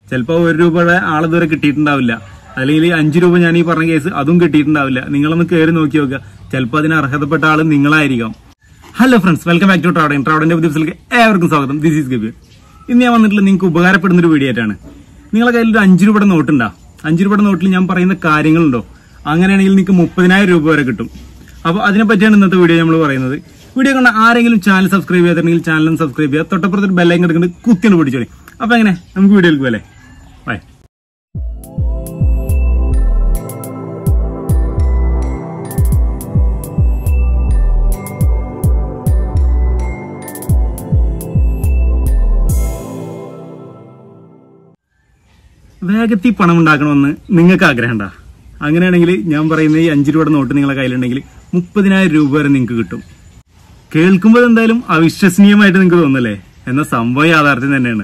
ചിലപ്പോൾ ഒരു രൂപയുടെ ആളിതുവരെ കിട്ടിയിട്ടുണ്ടാവില്ല അല്ലെങ്കിൽ അഞ്ചു രൂപ ഞാൻ ഈ പറഞ്ഞ കേസ് അതും കിട്ടിയിട്ടുണ്ടാവില്ല നിങ്ങളൊന്ന് കയറി നോക്കി നോക്കുക ചിലപ്പോൾ അതിന് അർഹതപ്പെട്ട ആള് നിങ്ങളായിരിക്കാം hello friends welcome back to ട്രാവഡിംഗ് ട്രാവഡിന്റെ പുതിയ ദിവസത്തിലേക്ക് ഏവർക്കും സ്വാഗതം ദിസ് ഈസ് ഗബീർ ഇന്ന് ഞാൻ വന്നിട്ടുള്ള നിങ്ങൾക്ക് ഉപകാരപ്പെടുന്ന ഒരു വീഡിയോ ആയിട്ടാണ് നിങ്ങളെ കയ്യിൽ ഒരു അഞ്ചു രൂപയുടെ നോട്ടുണ്ടോ അഞ്ചു രൂപയുടെ നോട്ടിൽ ഞാൻ പറയുന്ന കാര്യങ്ങളുണ്ടോ അങ്ങനെയാണെങ്കിൽ നിങ്ങൾക്ക് മുപ്പതിനായിരം രൂപ വരെ കിട്ടും അപ്പോൾ അതിനെ പറ്റിയാണ് ഇന്നത്തെ വീഡിയോ നമ്മൾ പറയുന്നത് വീഡിയോ കണ്ട ആരെങ്കിലും ചാനൽ സബ്സ്ക്രൈബ് ചെയ്യാത്തുണ്ടെങ്കിൽ ചാനൽ സബ്സ്ക്രൈബ് ചെയ്യുക തൊട്ടപ്പുറത്ത് ഒരു ബെല്ലൈക്കൻ എടുക്കുന്നത് കുത്തിയാണ് പിടിച്ചോളി അപ്പോൾ എങ്ങനെ നമുക്ക് വീഡിയോയിലേക്ക് പോലെ ബൈ വേഗത്തിൽ പണം ഉണ്ടാക്കണമെന്ന് നിങ്ങൾക്ക് ആഗ്രഹമുണ്ടാ അങ്ങനെയാണെങ്കിൽ ഞാൻ പറയുന്ന ഈ അഞ്ചു രൂപയുടെ നോട്ട് നിങ്ങളെ കയ്യിലുണ്ടെങ്കിൽ മുപ്പതിനായിരം രൂപ വരെ നിങ്ങൾക്ക് കിട്ടും കേൾക്കുമ്പോൾ എന്തായാലും അവിശ്വസനീയമായിട്ട് നിങ്ങൾക്ക് തോന്നല്ലേ എന്ന സംഭവം യാഥാർത്ഥ്യം തന്നെയാണ്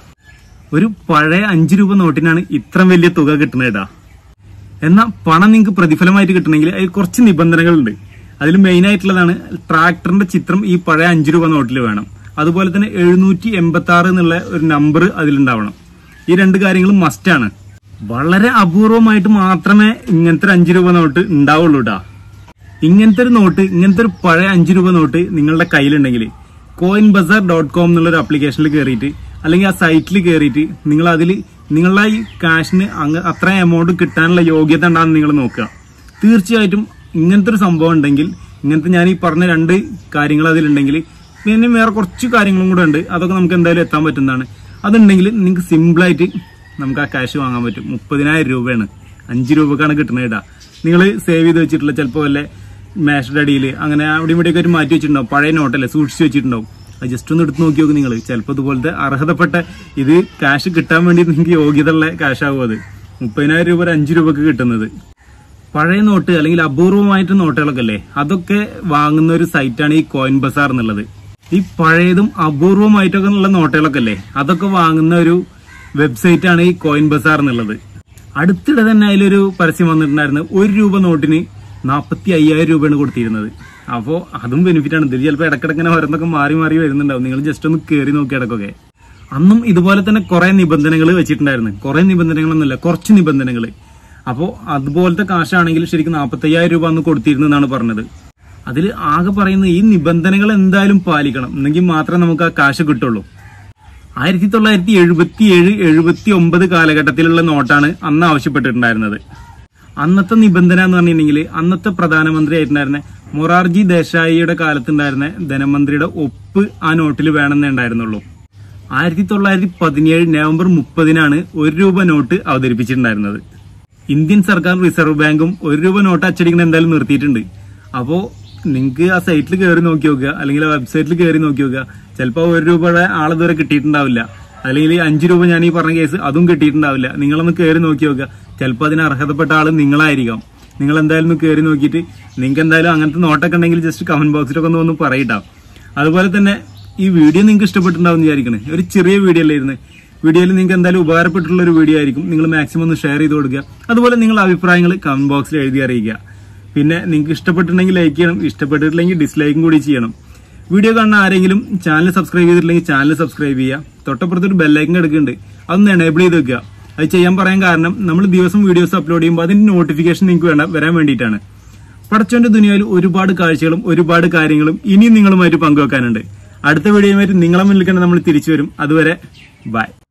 ഒരു പഴയ അഞ്ചു രൂപ നോട്ടിനാണ് ഇത്ര വലിയ തുക കിട്ടുന്നേട്ടാ എന്നാൽ പണം നിങ്ങൾക്ക് പ്രതിഫലമായിട്ട് കിട്ടണമെങ്കിൽ അതിൽ കുറച്ച് നിബന്ധനകളുണ്ട് അതിൽ മെയിൻ ആയിട്ടുള്ളതാണ് ട്രാക്ടറിന്റെ ചിത്രം ഈ പഴയ അഞ്ചു രൂപ നോട്ടിൽ വേണം അതുപോലെ തന്നെ എഴുന്നൂറ്റി എൺപത്തി ആറ് എന്നുള്ള ഒരു നമ്പർ അതിലുണ്ടാവണം ഈ രണ്ട് കാര്യങ്ങളും മസ്റ്റാണ് വളരെ അപൂർവമായിട്ട് മാത്രമേ ഇങ്ങനത്തെ ഒരു അഞ്ചു രൂപ നോട്ട് ഉണ്ടാവുള്ളൂ ട്ടാ ഇങ്ങനത്തെ ഒരു നോട്ട് ഇങ്ങനത്തെ ഒരു പഴയ അഞ്ചു രൂപ നോട്ട് നിങ്ങളുടെ കയ്യിലുണ്ടെങ്കിൽ കോയിൻ ബസാർ ഡോട്ട് കോം എന്നുള്ള ഒരു ആപ്ലിക്കേഷനിൽ കയറിയിട്ട് അല്ലെങ്കിൽ ആ സൈറ്റിൽ കയറിയിട്ട് നിങ്ങൾ അതിൽ നിങ്ങളുടെ ഈ കാഷിന് അങ്ങ് അത്ര എമൗണ്ട് കിട്ടാനുള്ള യോഗ്യത ഉണ്ടാകുന്ന നിങ്ങൾ നോക്കുക തീർച്ചയായിട്ടും ഇങ്ങനത്തെ ഒരു സംഭവം ഉണ്ടെങ്കിൽ ഇങ്ങനത്തെ ഞാൻ ഈ പറഞ്ഞ രണ്ട് കാര്യങ്ങൾ അതിലുണ്ടെങ്കിൽ പിന്നെ വേറെ കുറച്ച് കാര്യങ്ങളും കൂടെ ഉണ്ട് അതൊക്കെ നമുക്ക് എന്തായാലും എത്താൻ പറ്റുന്നതാണ് അതുണ്ടെങ്കിൽ നിങ്ങൾക്ക് സിമ്പിളായിട്ട് നമുക്ക് ആ ക്യാഷ് വാങ്ങാൻ പറ്റും മുപ്പതിനായിരം രൂപയാണ് അഞ്ച് രൂപക്കാണ് കിട്ടുന്നത് കേട്ടാ നിങ്ങൾ സേവ് ചെയ്ത് വെച്ചിട്ടുള്ള ചിലപ്പോൾ വല്ല മേശയുടെ അടിയിൽ അങ്ങനെ അവിടെ ഇവിടെയൊക്കെ ഒരു മാറ്റി വെച്ചിട്ടുണ്ടാവും പഴയ നോട്ടല്ലേ സൂക്ഷിച്ച് വെച്ചിട്ടുണ്ടാവും അത് ജസ്റ്റ് ഒന്ന് എടുത്ത് നോക്കി നോക്ക് നിങ്ങൾ ചിലപ്പോൾ ഇതുപോലത്തെ അർഹതപ്പെട്ട ഇത് ക്യാഷ് കിട്ടാൻ വേണ്ടി നിങ്ങൾക്ക് യോഗ്യത ഉള്ള ക്യാഷ് ആവും അത് മുപ്പതിനായിരം രൂപ ഒരു അഞ്ച് രൂപക്ക് കിട്ടുന്നത് പഴയ നോട്ട് അല്ലെങ്കിൽ അപൂർവമായിട്ട് നോട്ടുകളൊക്കെ അല്ലേ അതൊക്കെ വാങ്ങുന്ന ഒരു സൈറ്റാണ് ഈ കോയിൻ ബസാർ എന്നുള്ളത് ഈ പഴയതും അപൂർവമായിട്ടൊക്കെ ഉള്ള നോട്ടുകളൊക്കെ അല്ലേ അതൊക്കെ വാങ്ങുന്ന ഒരു വെബ്സൈറ്റ് ആണ് ഈ കോയിൻ ബസാർ എന്നുള്ളത് അടുത്തിടെ തന്നെ അതിലൊരു പരസ്യം വന്നിട്ടുണ്ടായിരുന്നു ഒരു രൂപ നോട്ടിന് നാൽപ്പത്തി അയ്യായിരം രൂപയാണ് കൊടുത്തിരുന്നത് അപ്പോൾ അതും ബെനിഫിറ്റ് ആണ് ഇതിൽ ചിലപ്പോൾ ഇടക്കിടക്കിങ്ങനെ ഓരോന്നൊക്കെ മാറി മാറി വരുന്നുണ്ടാവും നിങ്ങൾ ജസ്റ്റ് ഒന്ന് കയറി നോക്കി ഇടക്കൊക്കെ അന്നും ഇതുപോലെ തന്നെ കുറെ നിബന്ധനകൾ വെച്ചിട്ടുണ്ടായിരുന്നു കുറെ നിബന്ധനകളൊന്നുമില്ല കുറച്ച് നിബന്ധനകൾ അപ്പോൾ അതുപോലത്തെ കാശാണെങ്കിൽ ശരിക്കും നാൽപ്പത്തയ്യായിരം രൂപ അന്ന് കൊടുത്തിരുന്നു എന്നാണ് പറഞ്ഞത് അതിൽ ആകെ പറയുന്നത് ഈ നിബന്ധനകൾ എന്തായാലും പാലിക്കണം എന്നെങ്കിൽ മാത്രമേ നമുക്ക് ആ കാശ് കിട്ടുള്ളൂ ആയിരത്തി തൊള്ളായിരത്തി എഴുപത്തി ഏഴ് എഴുപത്തി ഒമ്പത് കാലഘട്ടത്തിലുള്ള നോട്ടാണ് അന്ന് ആവശ്യപ്പെട്ടിട്ടുണ്ടായിരുന്നത് അന്നത്തെ നിബന്ധന എന്ന് പറഞ്ഞിട്ടുണ്ടെങ്കിൽ അന്നത്തെ പ്രധാനമന്ത്രി ആയിട്ടുണ്ടായിരുന്ന മൊറാർജി ദേശായിയുടെ കാലത്തുണ്ടായിരുന്ന ധനമന്ത്രിയുടെ ഒപ്പ് ആ നോട്ടിൽ വേണമെന്നേ ഉണ്ടായിരുന്നുള്ളൂ ആയിരത്തി തൊള്ളായിരത്തി പതിനേഴ് നവംബർ മുപ്പതിനാണ് ഒരു രൂപ നോട്ട് അവതരിപ്പിച്ചിട്ടുണ്ടായിരുന്നത് ഇന്ത്യൻ സർക്കാർ റിസർവ് ബാങ്കും ഒരു രൂപ നോട്ട് അച്ചടിക്കുന്നത് എന്തായാലും നിർത്തിയിട്ടുണ്ട് അപ്പോ നിങ്ങൾക്ക് ആ സൈറ്റിൽ കയറി നോക്കി നോക്കുക അല്ലെങ്കിൽ ആ വെബ്സൈറ്റിൽ കയറി നോക്കി നോക്കുക ചിലപ്പോൾ ഒരു രൂപയുടെ ആളിതുവരെ കിട്ടിയിട്ടുണ്ടാവില്ല അല്ലെങ്കിൽ അഞ്ചു രൂപ ഞാൻ ഈ പറഞ്ഞ കേസ് അതും കിട്ടിയിട്ടുണ്ടാവില്ല നിങ്ങളൊന്ന് കയറി നോക്കി നോക്കുക ചിലപ്പോൾ അതിന് അർഹതപ്പെട്ട ആള് നിങ്ങളായിരിക്കാം നിങ്ങൾ എന്തായാലും ഒന്ന് കയറി നോക്കിയിട്ട് നിങ്ങൾക്ക് എന്തായാലും അങ്ങനത്തെ നോട്ടൊക്കെ ഉണ്ടെങ്കിൽ ജസ്റ്റ് കമന്റ് ബോക്സിലൊക്കെ ഒന്ന് ഒന്ന് പറയിട്ടാം അതുപോലെ തന്നെ ഈ വീഡിയോ നിങ്ങൾക്ക് ഇഷ്ടപ്പെട്ടിട്ടുണ്ടാവും വിചാരിക്കണേ ഒരു ചെറിയ വീഡിയോ അല്ലായിരുന്നു വീഡിയോയിൽ നിങ്ങൾക്ക് എന്തായാലും ഉപകാരപ്പെട്ടിട്ടുള്ള ഒരു വീഡിയോ ആയിരിക്കും നിങ്ങൾ മാക്സിമം ഒന്ന് ഷെയർ ചെയ്ത് കൊടുക്കുക അതുപോലെ നിങ്ങളുടെ അഭിപ്രായങ്ങൾ കമന്റ് ബോക്സിൽ എഴുതി അറിയിക്കുക പിന്നെ നിങ്ങൾക്ക് ഇഷ്ടപ്പെട്ടിട്ടുണ്ടെങ്കിൽ ലൈക്ക് ചെയ്യണം ഇഷ്ടപ്പെട്ടിട്ടില്ലെങ്കിൽ ഡിസ്ലൈക്കും കൂടി ചെയ്യണം വീഡിയോ കാണുന്ന ആരെങ്കിലും ചാനൽ സബ്സ്ക്രൈബ് ചെയ്തിട്ടില്ലെങ്കിൽ ചാനൽ സബ്സ്ക്രൈബ് ചെയ്യുക തൊട്ടപ്പുറത്തൊരു ബെല്ലൈക്കൻ എടുക്കുന്നുണ്ട് അതൊന്ന് എനേബിൾ ചെയ്ത് വെക്കുക അത് ചെയ്യാൻ പറയാൻ കാരണം നമ്മൾ ദിവസം വീഡിയോസ് അപ്ലോഡ് ചെയ്യുമ്പോൾ അതിന്റെ നോട്ടിഫിക്കേഷൻ നിങ്ങൾക്ക് വേണ്ട വരാൻ വേണ്ടിയിട്ടാണ് പടച്ചോന്റെ ദുനിയയിൽ ഒരുപാട് കാഴ്ചകളും ഒരുപാട് കാര്യങ്ങളും ഇനിയും നിങ്ങളുമായിട്ട് പങ്കുവെക്കാനുണ്ട് അടുത്ത വീഡിയോയുമായിട്ട് നിങ്ങളെ മുന്നിൽ കണ്ട് നമ്മൾ തിരിച്ചു വരും അതുവരെ ബൈ